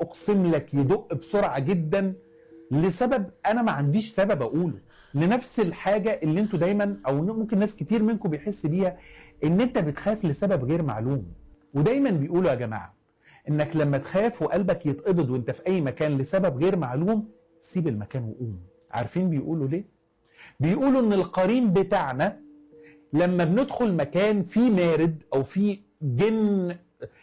اقسم لك يدق بسرعه جدا لسبب انا ما عنديش سبب اقوله لنفس الحاجه اللي انتوا دايما او ممكن ناس كتير منكم بيحس بيها ان انت بتخاف لسبب غير معلوم ودايما بيقولوا يا جماعه انك لما تخاف وقلبك يتقبض وانت في اي مكان لسبب غير معلوم سيب المكان وقوم عارفين بيقولوا ليه بيقولوا ان القرين بتاعنا لما بندخل مكان فيه مارد او فيه جن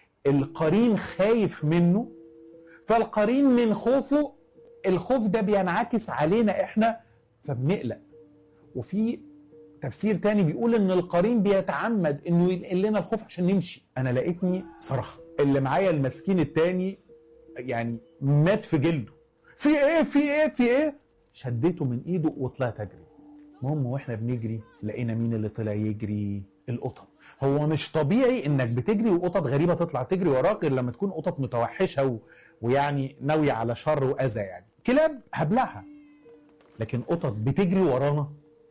القرين خايف منه فالقرين من خوفه الخوف ده بينعكس علينا احنا فبنقلق وفي تفسير تاني بيقول ان القرين بيتعمد انه ينقل لنا الخوف عشان نمشي انا لقيتني صراحه اللي معايا المسكين التاني يعني مات في جلده في ايه في ايه في ايه شديته من ايده وطلعت اجري المهم واحنا بنجري لقينا مين اللي طلع يجري القطط هو مش طبيعي انك بتجري وقطط غريبه تطلع تجري وراك غير لما تكون قطط متوحشه و... ويعني ناويه على شر واذى يعني كلاب هبلعها لكن قطط بتجري ورانا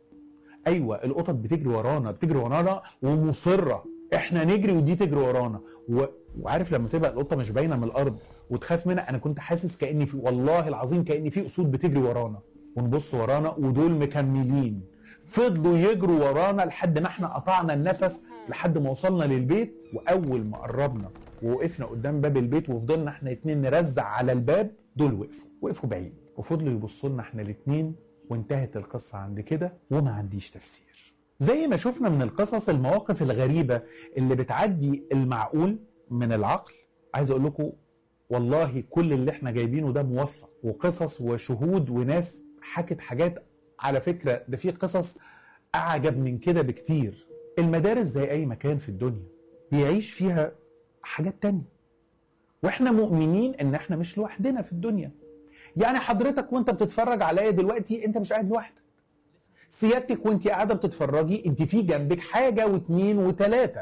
ايوه القطط بتجري ورانا بتجري ورانا ومصره احنا نجري ودي تجري ورانا و... وعارف لما تبقى القطه مش باينه من الارض وتخاف منها انا كنت حاسس كاني في والله العظيم كاني في اسود بتجري ورانا ونبص ورانا ودول مكملين فضلوا يجروا ورانا لحد ما احنا قطعنا النفس لحد ما وصلنا للبيت واول ما قربنا ووقفنا قدام باب البيت وفضلنا احنا اتنين نرزع على الباب دول وقفوا وقفوا بعيد وفضلوا يبصوا لنا احنا الاتنين وانتهت القصة عند كده وما عنديش تفسير زي ما شفنا من القصص المواقف الغريبة اللي بتعدي المعقول من العقل عايز اقول لكم والله كل اللي احنا جايبينه ده موثق وقصص وشهود وناس حكت حاجات على فكرة ده في قصص أعجب من كده بكتير المدارس زي أي مكان في الدنيا بيعيش فيها حاجات تانية واحنا مؤمنين ان احنا مش لوحدنا في الدنيا يعني حضرتك وانت بتتفرج عليا دلوقتي انت مش قاعد لوحدك سيادتك وانت قاعده بتتفرجي انت في جنبك حاجه واثنين وثلاثه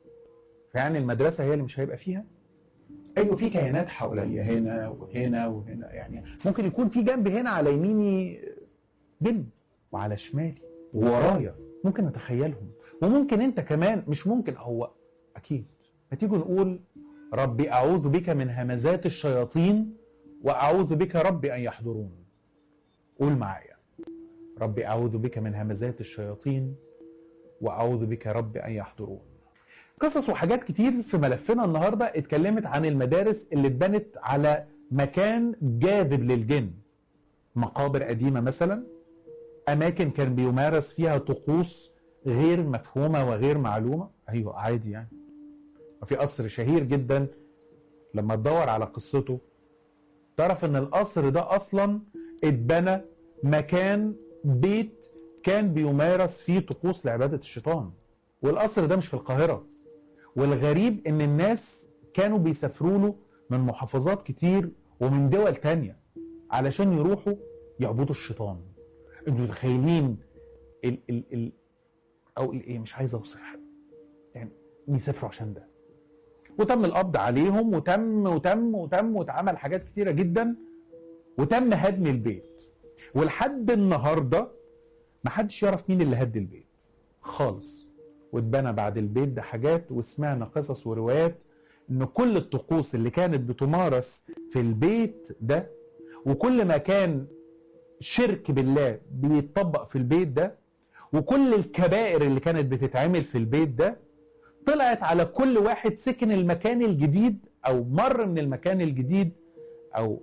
فيعني المدرسه هي اللي مش هيبقى فيها ايوه في كيانات حواليا هنا وهنا وهنا يعني ممكن يكون في جنب هنا على يميني جن وعلى شمالي وورايا ممكن اتخيلهم وممكن انت كمان مش ممكن هو اكيد ما تيجوا نقول ربي اعوذ بك من همزات الشياطين واعوذ بك ربي ان يحضرون قول معايا ربي اعوذ بك من همزات الشياطين واعوذ بك ربي ان يحضرون قصص وحاجات كتير في ملفنا النهارده اتكلمت عن المدارس اللي اتبنت على مكان جاذب للجن مقابر قديمه مثلا اماكن كان بيمارس فيها طقوس غير مفهومه وغير معلومه ايوه عادي يعني في قصر شهير جدا لما تدور على قصته تعرف ان القصر ده اصلا اتبنى مكان بيت كان بيمارس فيه طقوس لعباده الشيطان والقصر ده مش في القاهره والغريب ان الناس كانوا بيسافروا له من محافظات كتير ومن دول تانية علشان يروحوا يعبدوا الشيطان انتوا متخيلين ال ال ال او الايه مش عايز اوصف حاجه يعني بيسافروا عشان ده وتم القبض عليهم وتم وتم وتم واتعمل حاجات كتيره جدا وتم هدم البيت ولحد النهارده محدش يعرف مين اللي هد البيت خالص واتبنى بعد البيت ده حاجات وسمعنا قصص وروايات ان كل الطقوس اللي كانت بتمارس في البيت ده وكل ما كان شرك بالله بيتطبق في البيت ده وكل الكبائر اللي كانت بتتعمل في البيت ده طلعت على كل واحد سكن المكان الجديد او مر من المكان الجديد او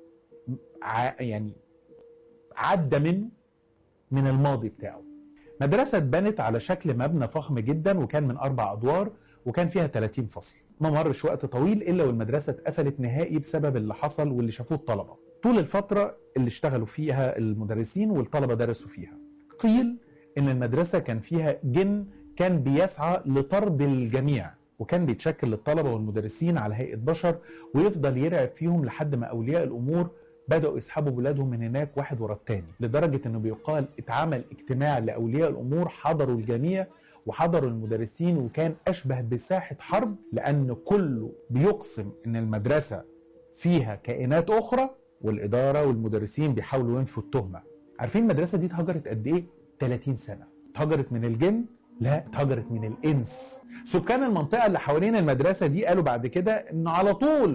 ع... يعني عدى منه من الماضي بتاعه مدرسة اتبنت على شكل مبنى فخم جدا وكان من أربع أدوار وكان فيها 30 فصل ما مرش وقت طويل إلا والمدرسة اتقفلت نهائي بسبب اللي حصل واللي شافوه الطلبة طول الفترة اللي اشتغلوا فيها المدرسين والطلبة درسوا فيها قيل إن المدرسة كان فيها جن كان بيسعى لطرد الجميع وكان بيتشكل للطلبة والمدرسين على هيئة بشر ويفضل يرعب فيهم لحد ما أولياء الأمور بدأوا يسحبوا ولادهم من هناك واحد ورا التاني لدرجة انه بيقال اتعمل اجتماع لأولياء الأمور حضروا الجميع وحضروا المدرسين وكان أشبه بساحة حرب لأن كله بيقسم إن المدرسة فيها كائنات أخرى والإدارة والمدرسين بيحاولوا ينفوا التهمة عارفين المدرسة دي اتهجرت قد إيه؟ 30 سنة اتهجرت من الجن لا اتهجرت من الإنس سكان المنطقة اللي حوالين المدرسة دي قالوا بعد كده إن على طول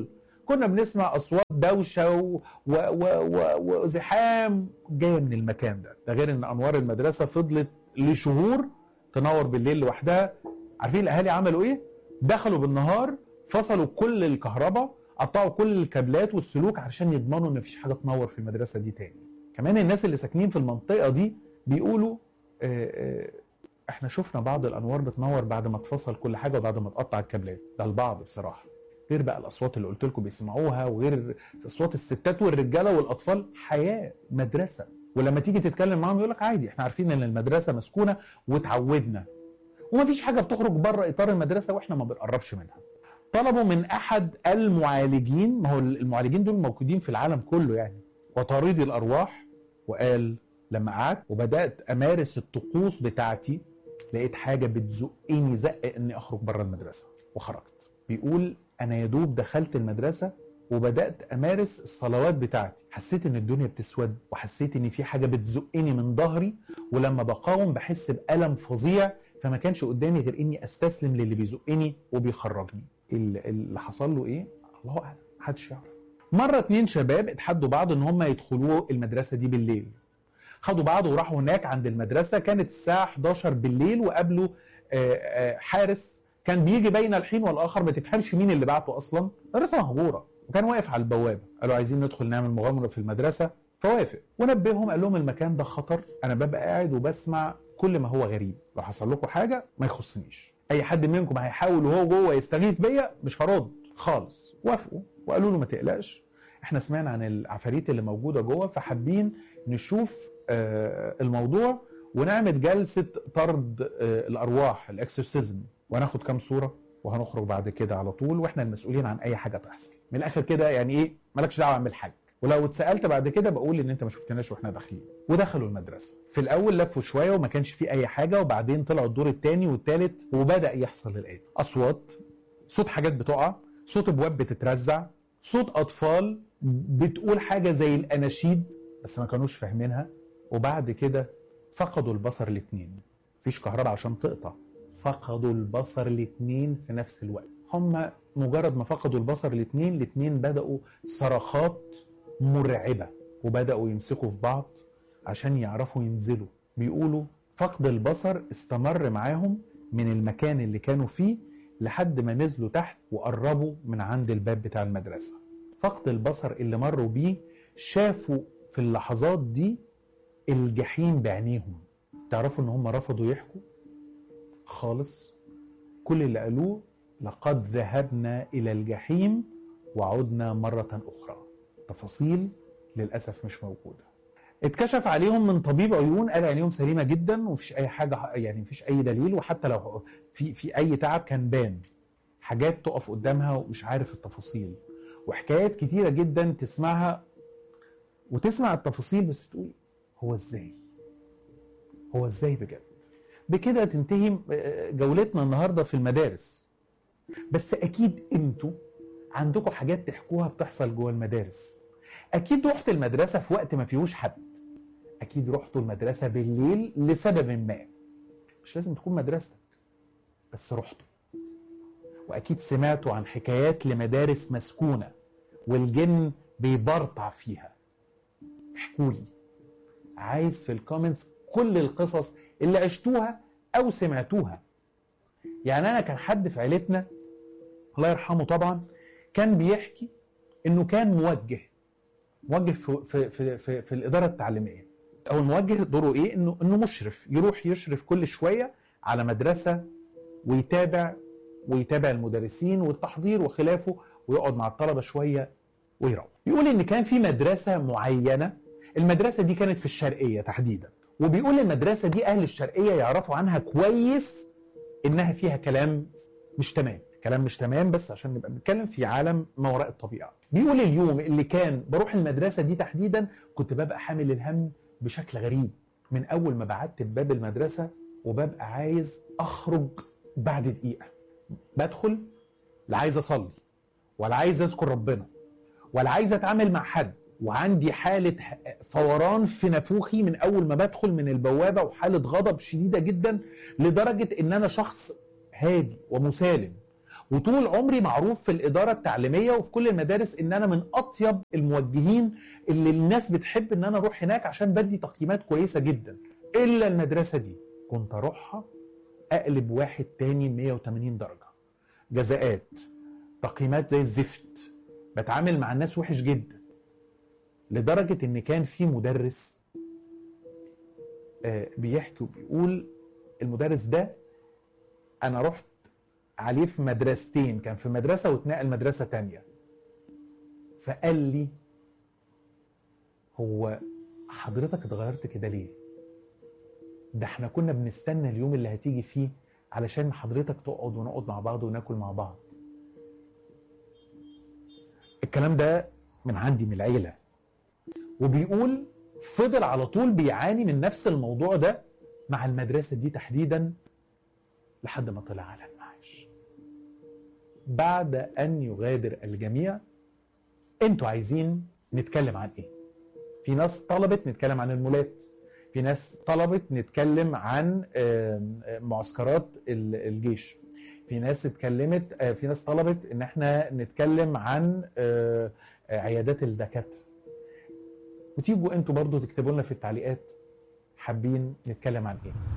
كنا بنسمع اصوات دوشه و- و- و- و- وزحام جايه من المكان ده ده غير ان انوار المدرسه فضلت لشهور تنور بالليل لوحدها عارفين الاهالي عملوا ايه دخلوا بالنهار فصلوا كل الكهرباء قطعوا كل الكابلات والسلوك عشان يضمنوا ان مفيش حاجه تنور في المدرسه دي تاني كمان الناس اللي ساكنين في المنطقه دي بيقولوا آه، آه، احنا شفنا بعض الانوار بتنور بعد ما اتفصل كل حاجه وبعد ما اتقطع الكابلات ده البعض بصراحه غير بقى الاصوات اللي قلت لكم بيسمعوها وغير اصوات الستات والرجاله والاطفال حياه مدرسه ولما تيجي تتكلم معاهم يقول لك عادي احنا عارفين ان المدرسه مسكونه واتعودنا ومفيش حاجه بتخرج بره اطار المدرسه واحنا ما بنقربش منها طلبوا من احد المعالجين ما هو المعالجين دول موجودين في العالم كله يعني وطارد الارواح وقال لما قعدت وبدات امارس الطقوس بتاعتي لقيت حاجه بتزقني زق اني اخرج بره المدرسه وخرجت بيقول انا يا دوب دخلت المدرسه وبدات امارس الصلوات بتاعتي حسيت ان الدنيا بتسود وحسيت ان في حاجه بتزقني من ظهري ولما بقاوم بحس بالم فظيع فما كانش قدامي غير اني استسلم للي بيزقني وبيخرجني ال- اللي حصل له ايه الله اعلم محدش يعرف مره اتنين شباب اتحدوا بعض ان هم يدخلوا المدرسه دي بالليل خدوا بعض وراحوا هناك عند المدرسه كانت الساعه 11 بالليل وقابلوا آه، آه، حارس كان بيجي بين الحين والاخر ما تفهمش مين اللي بعته اصلا مدرسه مهجوره وكان واقف على البوابه قالوا عايزين ندخل نعمل مغامره في المدرسه فوافق ونبههم قال لهم المكان ده خطر انا ببقى قاعد وبسمع كل ما هو غريب لو حصل لكم حاجه ما يخصنيش اي حد منكم هيحاول وهو جوه يستغيث بيا مش هرد خالص وافقوا وقالوا له ما تقلقش احنا سمعنا عن العفاريت اللي موجوده جوه فحابين نشوف آه، الموضوع ونعمل جلسه طرد آه، الارواح الاكسورسيزم وهناخد كام صوره وهنخرج بعد كده على طول واحنا المسؤولين عن اي حاجه تحصل من الاخر كده يعني ايه مالكش دعوه اعمل حاجه ولو اتسالت بعد كده بقول ان انت ما شفتناش واحنا داخلين ودخلوا المدرسه في الاول لفوا شويه وما كانش فيه اي حاجه وبعدين طلعوا الدور الثاني والثالث وبدا يحصل الاتي اصوات صوت حاجات بتقع صوت ابواب بتترزع صوت اطفال بتقول حاجه زي الاناشيد بس ما كانوش فاهمينها وبعد كده فقدوا البصر الاثنين مفيش كهرباء عشان تقطع فقدوا البصر الاثنين في نفس الوقت هم مجرد ما فقدوا البصر الاثنين الاثنين بدأوا صرخات مرعبة وبدأوا يمسكوا في بعض عشان يعرفوا ينزلوا بيقولوا فقد البصر استمر معاهم من المكان اللي كانوا فيه لحد ما نزلوا تحت وقربوا من عند الباب بتاع المدرسة فقد البصر اللي مروا بيه شافوا في اللحظات دي الجحيم بعينيهم تعرفوا ان هم رفضوا يحكوا خالص كل اللي قالوه لقد ذهبنا الى الجحيم وعدنا مرة اخرى تفاصيل للاسف مش موجودة اتكشف عليهم من طبيب عيون قال عينيهم سليمة جدا ومفيش اي حاجة يعني مفيش اي دليل وحتى لو في في اي تعب كان بان حاجات تقف قدامها ومش عارف التفاصيل وحكايات كتيرة جدا تسمعها وتسمع التفاصيل بس تقول هو ازاي هو ازاي بجد بكده تنتهي جولتنا النهارده في المدارس بس اكيد انتوا عندكم حاجات تحكوها بتحصل جوه المدارس اكيد رحت المدرسه في وقت ما فيهوش حد اكيد رحتوا المدرسه بالليل لسبب ما مش لازم تكون مدرستك بس رحتوا واكيد سمعتوا عن حكايات لمدارس مسكونه والجن بيبرطع فيها احكوا لي عايز في الكومنتس كل القصص اللي عشتوها او سمعتوها يعني انا كان حد في عيلتنا الله يرحمه طبعا كان بيحكي انه كان موجه موجه في في في في, في الاداره التعليميه او الموجه دوره ايه انه انه مشرف يروح يشرف كل شويه على مدرسه ويتابع ويتابع المدرسين والتحضير وخلافه ويقعد مع الطلبه شويه ويروح بيقول ان كان في مدرسه معينه المدرسه دي كانت في الشرقيه تحديدا وبيقول المدرسه دي اهل الشرقيه يعرفوا عنها كويس انها فيها كلام مش تمام كلام مش تمام بس عشان نبقى بنتكلم في عالم ما وراء الطبيعه بيقول اليوم اللي كان بروح المدرسه دي تحديدا كنت ببقى حامل الهم بشكل غريب من اول ما بعدت بباب المدرسه وببقى عايز اخرج بعد دقيقه بدخل لا عايز اصلي ولا عايز اذكر ربنا ولا عايز اتعامل مع حد وعندي حالة فوران في نافوخي من أول ما بدخل من البوابة وحالة غضب شديدة جدا لدرجة إن أنا شخص هادي ومسالم وطول عمري معروف في الاداره التعليميه وفي كل المدارس ان انا من اطيب الموجهين اللي الناس بتحب ان انا اروح هناك عشان بدي تقييمات كويسه جدا الا المدرسه دي كنت اروحها اقلب واحد تاني 180 درجه جزاءات تقييمات زي الزفت بتعامل مع الناس وحش جدا لدرجه ان كان في مدرس آه، بيحكي وبيقول المدرس ده انا رحت عليه في مدرستين كان في مدرسه واتنقل مدرسه تانية فقال لي هو حضرتك اتغيرت كده ليه ده احنا كنا بنستنى اليوم اللي هتيجي فيه علشان حضرتك تقعد ونقعد مع بعض وناكل مع بعض الكلام ده من عندي من العيله وبيقول فضل على طول بيعاني من نفس الموضوع ده مع المدرسه دي تحديدا لحد ما طلع على المعاش بعد ان يغادر الجميع انتوا عايزين نتكلم عن ايه في ناس طلبت نتكلم عن المولات في ناس طلبت نتكلم عن آم، آم، معسكرات ال- الجيش في ناس اتكلمت آه، في ناس طلبت ان احنا نتكلم عن آه، آه، عيادات الدكاتره وتيجوا انتوا برضو تكتبوا لنا في التعليقات حابين نتكلم عن ايه